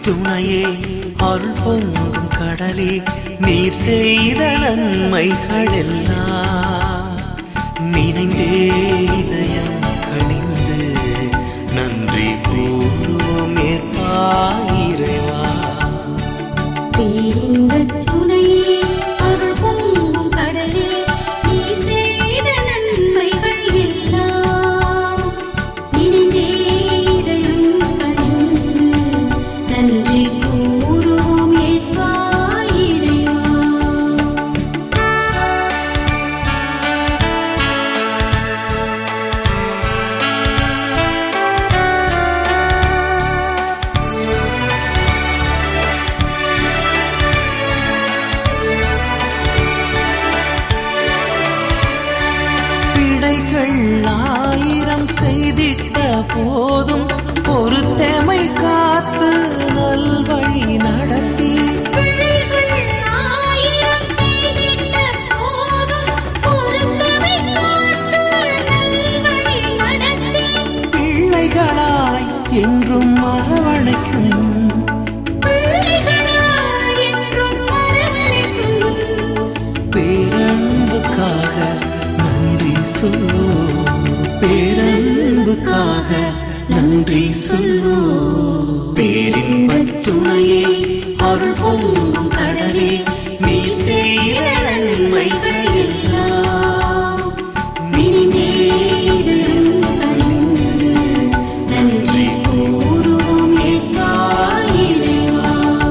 துணையே அருள் பொங்கும் கடலே நீர் செய்த நன்மைகள் எல்லாம் நினைந்தே இதயம் கணிந்து நன்றி கூறுவோம் ஏற்பாயிரைவா பேரின்பச் சுனையே, அருள் பொங்கும் கடலே, நீ செய்த நன்மைகள் எல்லாம் நினைந்தே இதயம் கனிந்து நன்றி கூறுவோம் ஏற்பாய் இறைவா. பிழைகள் ஆயிரம் செய்திட்ட போதும் பொறுத்தமை காத்து நல்வழி நடத்தி பிழைகள் ஆயிரம் செய்திட்ட போதும் பொறுத்தமை காத்து நல்வழி நடத்தி பிள்ளைகளாய் என்றும் அரவணைக்கும் பிள்ளைகளாய் என்றும் அரவணைக்கும் பேரன்புக்காக நன்றி சொல்லுவோம் பேரன்புக்காக நன்றி சொல்லுவோம் பேரின்பத் துணையே அருள் பொங்கும் கடலே நீ செய்த நன்மைகள் எல்லாம் நினைந்தே இதயம் கனிந்து நன்றி கூறுவோம் ஏற்பாய் இறைவா.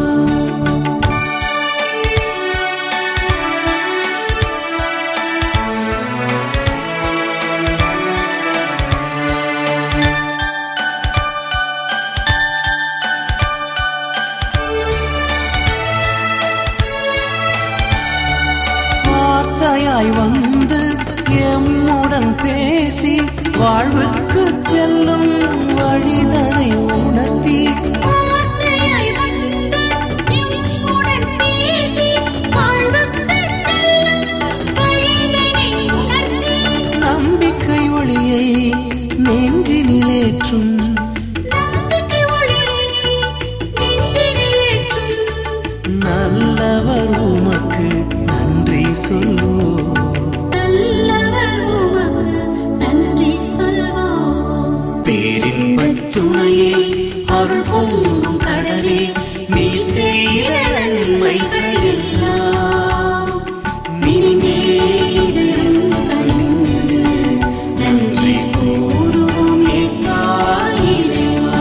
வார்த்தையாய் வந்து எம்முடன் பேசி வாழ்வுக்கு செல்லும் வழிதனை உணர்த்தி வார்த்தையாய் வந்து எம்முடன் பேசி வாழ்வுக்குச் செல்லும் வழிதனை உணர்த்தி நம்பிக்கை ஒளியை நெஞ்சினிலேற்றும் நம்பிக்கை ஒளியை நெஞ்சினிலேற்றும் நல்லவர் உமக்கு நன்றி சொல்லுவோம் நல்லவர் உமக்கு நன்றி சொல்வோம் பேரின்பத் துணையே அருள் பொங்கும் கடலே நீ செய்த நன்மைகள் எல்லாம் நினைந்தே இதயம் கனிந்து நன்றி கூறுவோம் ஏற்பாய் இறைவா.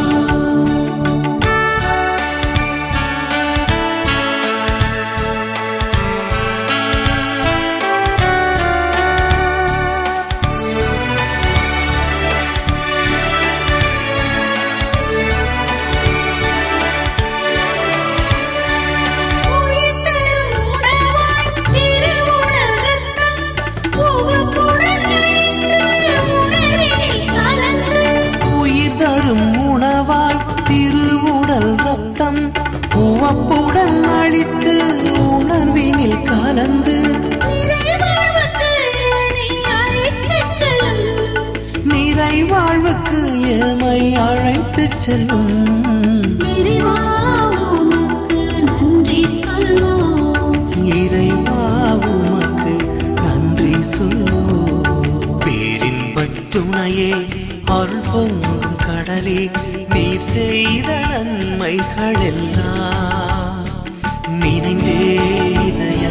உயிர்த்தெழும் உணவாய் திருவுடல் இரத்தம் உவப்புடன் அழித்து உணர்வினில் கலந்து உயிர் தரும் உணவாய் திருவுடல் ரத்தம் உவப்புடன் அழித்து உணர்வினில் கலந்து நிறைவாழ்வுக்கு நீ அழைத்துச் செல்லும் நிறைவாழ்வுக்கு எமை அழைத்துச் செல்லும் இறைவா உமக்கு நன்றி சொல்வோம் இறைவா உமக்கு நன்றி சொல்லுவோம் பேரின்பத் துணையே அருள் பொங்கும் கடலே நீர் செய்த நன்மைகள் எல்லாம் நினைந்தே இதயம்